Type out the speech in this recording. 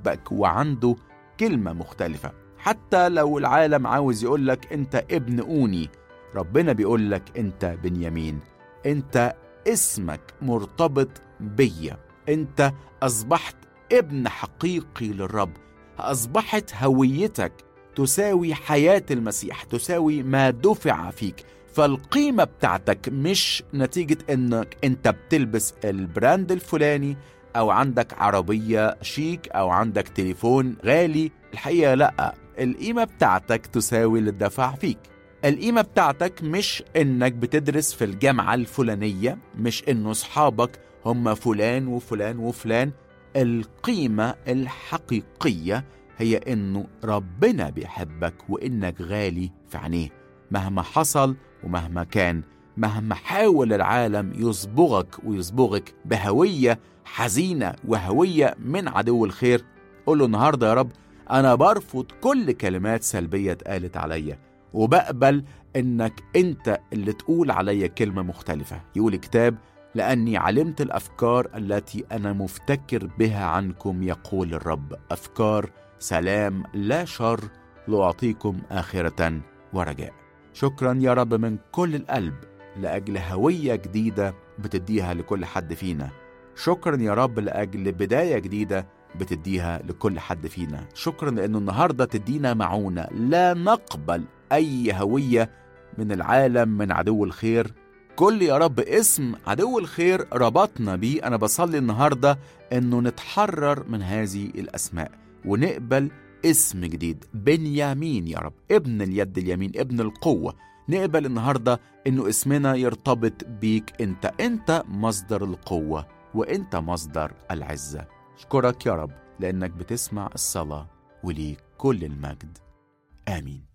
بيحبك وعنده كلمة مختلفة حتى لو العالم عاوز يقولك انت ابن اوني ربنا بيقولك انت بنيامين انت اسمك مرتبط بيا انت اصبحت ابن حقيقي للرب اصبحت هويتك تساوي حياه المسيح تساوي ما دفع فيك فالقيمه بتاعتك مش نتيجه انك انت بتلبس البراند الفلاني او عندك عربيه شيك او عندك تليفون غالي الحقيقه لا القيمه بتاعتك تساوي اللي دفع فيك القيمة بتاعتك مش إنك بتدرس في الجامعة الفلانية مش إنه أصحابك هم فلان وفلان وفلان القيمة الحقيقية هي إنه ربنا بيحبك وإنك غالي في عينيه مهما حصل ومهما كان مهما حاول العالم يصبغك ويصبغك بهوية حزينة وهوية من عدو الخير قول له النهاردة يا رب أنا برفض كل كلمات سلبية اتقالت عليا وبقبل انك انت اللي تقول عليا كلمه مختلفه يقول الكتاب لاني علمت الافكار التي انا مفتكر بها عنكم يقول الرب افكار سلام لا شر لاعطيكم اخره ورجاء شكرا يا رب من كل القلب لاجل هويه جديده بتديها لكل حد فينا شكرا يا رب لاجل بدايه جديده بتديها لكل حد فينا شكرا لانه النهارده تدينا معونه لا نقبل اي هويه من العالم من عدو الخير كل يا رب اسم عدو الخير ربطنا بيه انا بصلي النهارده انه نتحرر من هذه الاسماء ونقبل اسم جديد بنيامين يا رب ابن اليد اليمين ابن القوه نقبل النهارده انه اسمنا يرتبط بيك انت انت مصدر القوه وانت مصدر العزه اشكرك يا رب لانك بتسمع الصلاه وليك كل المجد امين